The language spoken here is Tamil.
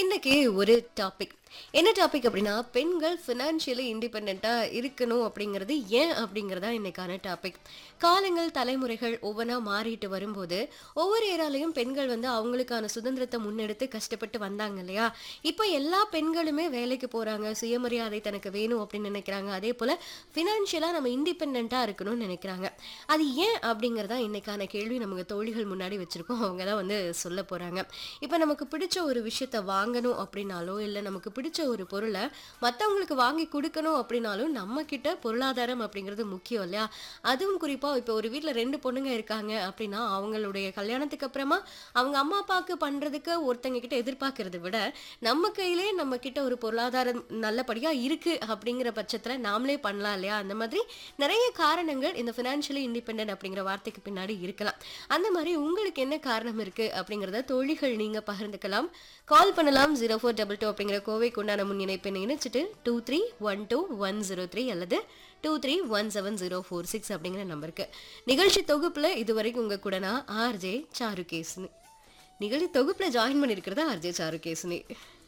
இன்னைக்கு ஒரு டாபிக் என்ன டாபிக் அப்படின்னா பெண்கள் ஃபினான்ஷியலி இண்டிபெண்ட்டாக இருக்கணும் அப்படிங்கிறது ஏன் அப்படிங்கிறதா இன்னைக்கான டாபிக் காலங்கள் தலைமுறைகள் ஒவ்வொன்றா மாறிட்டு வரும்போது ஒவ்வொரு ஏராலையும் பெண்கள் வந்து அவங்களுக்கான சுதந்திரத்தை முன்னெடுத்து கஷ்டப்பட்டு வந்தாங்க இல்லையா இப்போ எல்லா பெண்களுமே வேலைக்கு போகிறாங்க சுயமரியாதை தனக்கு வேணும் அப்படின்னு நினைக்கிறாங்க அதே போல் ஃபினான்ஷியலாக நம்ம இண்டிபெண்ட்டாக இருக்கணும்னு நினைக்கிறாங்க அது ஏன் அப்படிங்கிறதா இன்னைக்கான கேள்வி நமக்கு தோழிகள் முன்னாடி வச்சுருக்கோம் அவங்க தான் வந்து சொல்ல போகிறாங்க இப்போ நமக்கு பிடிச்ச ஒரு விஷயத்த வாங்கணும் அப்படின்னாலோ இல்லை நமக்கு பிடிச்ச ஒரு பொருளை மற்றவங்களுக்கு வாங்கி கொடுக்கணும் அப்படின்னாலும் நம்ம கிட்ட பொருளாதாரம் அப்படிங்கிறது முக்கியம் இல்லையா அதுவும் குறிப்பாக இப்போ ஒரு வீட்டில் ரெண்டு பொண்ணுங்க இருக்காங்க அப்படின்னா அவங்களுடைய கல்யாணத்துக்கு அப்புறமா அவங்க அம்மா அப்பாவுக்கு பண்ணுறதுக்கு ஒருத்தங்க கிட்ட எதிர்பார்க்கறத விட நம்ம கையிலே நம்ம கிட்ட ஒரு பொருளாதாரம் நல்லபடியாக இருக்கு அப்படிங்கிற பட்சத்தில் நாமளே பண்ணலாம் இல்லையா அந்த மாதிரி நிறைய காரணங்கள் இந்த ஃபினான்ஷியலி இண்டிபெண்டன்ட் அப்படிங்கிற வார்த்தைக்கு பின்னாடி இருக்கலாம் அந்த மாதிரி உங்களுக்கு என்ன காரணம் இருக்கு அப்படிங்கிறத தோழிகள் நீங்க பகிர்ந்துக்கலாம் கால் பண்ணலாம் ஜீரோ ஃபோர் டபுள் டூ அப்படிங்கிற கோவைக்கு உண்டான முன் இணைப்பை இணைச்சிட்டு two three one two one zero three அல்லது two three one seven zero four six அப்படிங்கிற நம்பருக்கு நிகழ்ச்சி தொகுப்புல இது வரைக்கும் உங்க கூட நான் ஆர்ஜே சாருகேஸ்னி நிகழ்ச்சி தொகுப்புல ஜாயின் பண்ணியிருக்கிறது ஆர்ஜே சாருகேஸ்னி